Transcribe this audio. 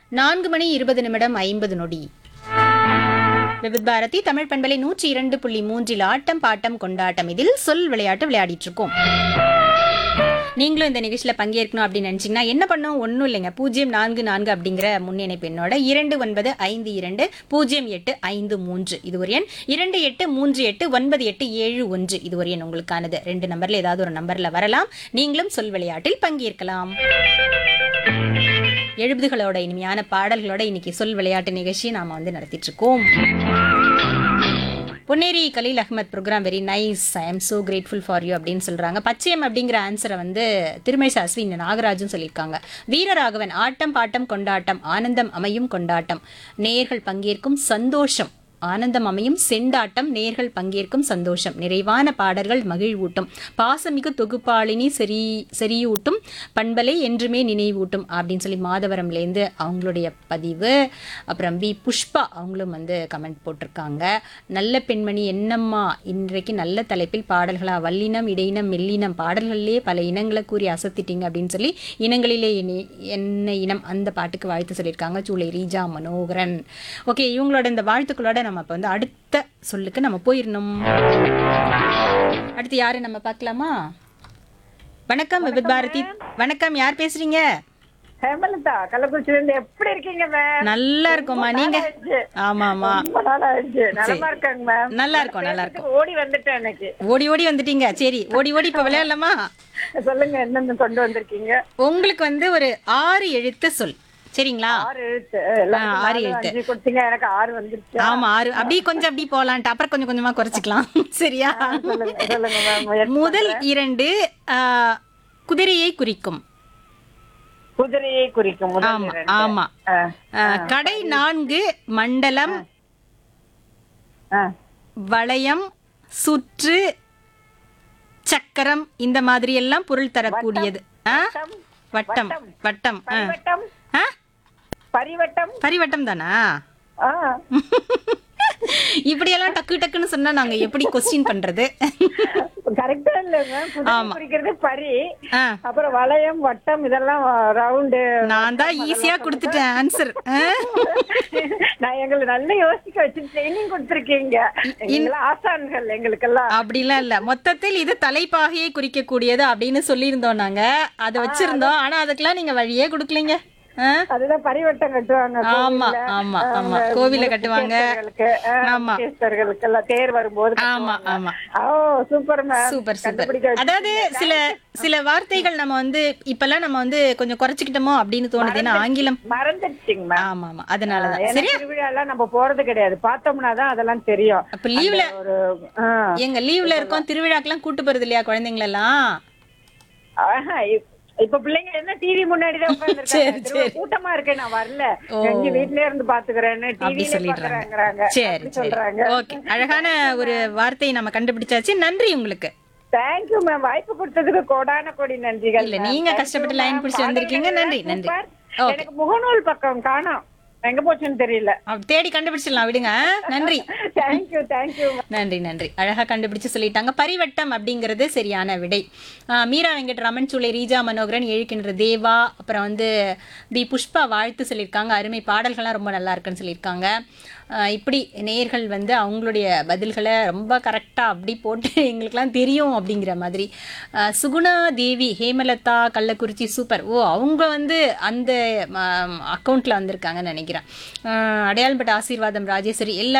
நான்கு மணி இருபது நிமிடம் ஐம்பது நொடி விவித் பாரதி தமிழ் பண்பலை நூற்றி இரண்டு புள்ளி மூன்றில் ஆட்டம் பாட்டம் கொண்டாட்டம் இதில் சொல் விளையாட்டு விளையாடிட்டு இருக்கோம் நீங்களும் இந்த நிகழ்ச்சியில பங்கேற்கணும் அப்படின்னு நினைச்சீங்கன்னா என்ன பண்ணும் ஒன்றும் இல்லைங்க பூஜ்ஜியம் நான்கு நான்கு அப்படிங்கிற முன்னிணைப்பு எண்ணோட இரண்டு ஒன்பது ஐந்து இரண்டு பூஜ்ஜியம் எட்டு ஐந்து மூன்று இது ஒரு எண் இரண்டு எட்டு மூன்று எட்டு ஒன்பது எட்டு ஏழு ஒன்று இது ஒரு எண் உங்களுக்கானது ரெண்டு நம்பர்ல ஏதாவது ஒரு நம்பர்ல வரலாம் நீங்களும் சொல் விளையாட்டில் பங்கேற்கலாம் எழுபதுகளோட இனிமையான பாடல்களோட இன்னைக்கு சொல் விளையாட்டு நிகழ்ச்சியை நாம வந்து நடத்திட்டு இருக்கோம் Ponneri Khaleel Ahmed program very nice I am so grateful for you அப்படின்னு சொல்றாங்க பச்சையம் அப்படிங்கிற ஆன்சரை வந்து திருமை சாஸ்வி இந்த நாகராஜும் சொல்லியிருக்காங்க வீரராகவன் ஆட்டம் பாட்டம் கொண்டாட்டம் ஆனந்தம் அமையும் கொண்டாட்டம் நேயர்கள் பங்கேற்கும் சந்தோஷம் ஆனந்தம் அமையும் செண்டாட்டம் நேர்கள் பங்கேற்கும் சந்தோஷம் நிறைவான பாடல்கள் மகிழ்வூட்டும் பாசமிகு தொகுப்பாளினி செரி செறியூட்டும் பண்பலை என்றுமே நினைவூட்டும் அப்படின்னு சொல்லி மாதவரம்லேருந்து அவங்களுடைய பதிவு அப்புறம் வி புஷ்பா அவங்களும் வந்து கமெண்ட் போட்டிருக்காங்க நல்ல பெண்மணி என்னம்மா இன்றைக்கு நல்ல தலைப்பில் பாடல்களா வல்லினம் இடையினம் மெல்லினம் பாடல்களிலே பல இனங்களை கூறி அசத்திட்டீங்க அப்படின்னு சொல்லி இனங்களிலே இனி- என்ன இனம் அந்த பாட்டுக்கு வாழ்த்து சொல்லியிருக்காங்க சூளை ரீஜா மனோகரன் ஓகே இவங்களோட இந்த வாழ்த்துக்களோட நம்ம இப்போ வந்து அடுத்த சொல்லுக்கு நம்ம போயிடணும் அடுத்து யாரு நம்ம பார்க்கலாமா வணக்கம் விபித் பாரதி வணக்கம் யார் பேசுறீங்க ஹேமலதா கள்ளக்குறிச்சில இருந்து எப்படி இருக்கீங்க மேம் நல்லா இருக்கோம்மா நீங்க ஆமா ஆமா ரொம்ப நாள் ஆயிடுச்சு நலமா இருக்காங்க மேம் நல்லா இருக்கோம் நல்லா இருக்கோம் ஓடி வந்துட்டேன் எனக்கு ஓடி ஓடி வந்துட்டீங்க சரி ஓடி ஓடி இப்ப விளையாடலாமா சொல்லுங்க என்னென்ன கொண்டு வந்திருக்கீங்க உங்களுக்கு வந்து ஒரு ஆறு எழுத்து சொல் சரிங்களா ஆறு எழுத்து எல்லாருக்கும் ஆ, ஆறு நாலு, எழுத்து. அஞ்சு கொடுத்தீங்க எனக்கு ஆறு வந்துருச்சு ஆமா ஆறு அப்படியே கொஞ்சம் அப்படி போலான்ட்டு அப்புறம் கொஞ்சம் கொஞ்சமா குறைச்சிக்கலாம் சரியா சொல்லுங்க சொல்லுங்க மேம் முதல் இரண்டு ஆ, குதிரையை குறிக்கும் குதிரையை குறிக்கும் முதல் ஆமா இரண்டு. ஆமா ஆ, ஆ, கடை நான்கு மண்டலம் ஆ. வளையம் சுற்று சக்கரம் இந்த மாதிரி எல்லாம் பொருள் தரக்கூடியது ஆ? வட்டம் வட்டம் ஆ. பரிவட்டம் ஆ? பரிவட்டம் பரிவட்டம் தானா ஆ. இப்படியெல்லாம் டக்கு டக்குன்னு சொன்னா நாங்க எப்படி கொஸ்டின் பண்றது கரெக்டா இல்ல மேம் குதிரை குறிக்கிறது பரி ஆ, அப்புறம் வளையம் வட்டம் இதெல்லாம் ரவுண்டு நான் தான் ஈஸியா கொடுத்துட்டேன் ஆன்சர் நான் எங்களை நல்லா யோசிக்க வச்சு ட்ரைனிங் கொடுத்துருக்கீங்க எங்களை ஆசான்கள் எங்களுக்கெல்லாம் அப்படிலாம் இல்ல மொத்தத்தில் இது தலைப்பாகையை குறிக்கக்கூடியது அப்படின்னு சொல்லியிருந்தோம் நாங்க அதை வச்சிருந்தோம் ஆனா அதுக்கெல்லாம் நீங்க வழியே கொடுக்கலீங்க ஆ? அதுதான் பரிவட்டம் கட்டுவாங்க ஆமா கோவில்ல. ஆமா ஆ, ஆமா அந்த கோவில கட்டுவாங்க முக்கியஸ்தர்களுக்கு, ஆ, ஆமா. முக்கியஸ்தர்களுக்கெல்லாம் தேர் வரும்போது ஆமா ஆமா oh super ma'am super super கண்டுபிடிக்க வச்சு- அதாவது சில சில வார்த்தைகள் நம்ம வந்து இப்பெல்லாம் நம்ம வந்து கொஞ்சம் குறைச்சிக்கிட்டோமோ அப்படின்னு தோணுது ஏன்னா ஆங்கிலம் மறந்துடுச்சிங்க மேம் ஆமா ஆமா அதனாலதான் ஏன்னா சரியா திருவிழா எல்லாம் நம்ம போறது கிடையாது பார்த்தோம்னா தான் அதெல்லாம் தெரியும் அப்ப லீவ்ல ஒரு ஆ. எங்க லீவ்ல இருக்கோம் திருவிழாக்கெல்லாம் கூட்டு போறது இல்லையா குழந்தைங்களெல்லாம் ஆஹா, இப்- இப்ப பிள்ளைங்க என்ன டிவி முன்னாடி தான் உட்கார்ந்திருக்காங்க. கூட்டமா இருக்கேன் நான் வரல எங்க வீட்லயே இருந்து பாத்துக்கிறேன்னு அப்படி டிவிலே சொல்லிடுறாங்க பாக்குறாங்க சரி அப்படி சரி சொல்றாங்க ஓகே அழகான ஒரு வார்த்தையை நம்ம கண்டுபிடிச்சாச்சு நன்றி உங்களுக்கு தேங்க்யூ மேம் வாய்ப்பு கொடுத்ததுக்கு கோடான கோடி நன்றிகள் இல்ல, ma'am. நீங்க Thank கஷ்டப்பட்டு you, line ma'am. பிடிச்சு வந்திருக்கீங்க. நன்றி, பாடல்கள் நன்றி. super. Okay. எனக்கு முகநூல் பக்கம் காணோம் எங்க போச்சுன்னு தெரியல அப்ப தேடி கண்டுபிடிச்சிடலாம் விடுங்க நன்றி தேங்க்யூ தேங்க்யூ நன்றி நன்றி அழகா கண்டுபிடிச்சு சொல்லிட்டாங்க பரிவட்டம் அப்படிங்கிறது சரியான விடை ஆஹ் மீரா வெங்கட் ரமன் சூளை ரீஜா மனோகரன் எழுக்கின்ற தேவா அப்புறம் வந்து பி புஷ்பா வாழ்த்து சொல்லியிருக்காங்க அருமை பாடல்கள்லாம் ரொம்ப நல்லா இருக்குன்னு சொல்லியிருக்காங்க ஆஹ் இப்படி நேயர்கள் வந்து அவங்களுடைய பதில்களை ரொம்ப கரெக்டாக அப்படி போட்டு எங்களுக்கெல்லாம் தெரியும் அப்படிங்கிற மாதிரி ஆஹ் சுகுணா தேவி ஹேமலதா கள்ளக்குறிச்சி சூப்பர் ஓ அவங்க வந்து அந்த அக்கௌண்ட்டில் வந்திருக்காங்கன்னு நினைக்கிறேன் ஆஹ் அடையாளம்பட்ட ஆசீர்வாதம் ராஜேஸ்வரி எல்லா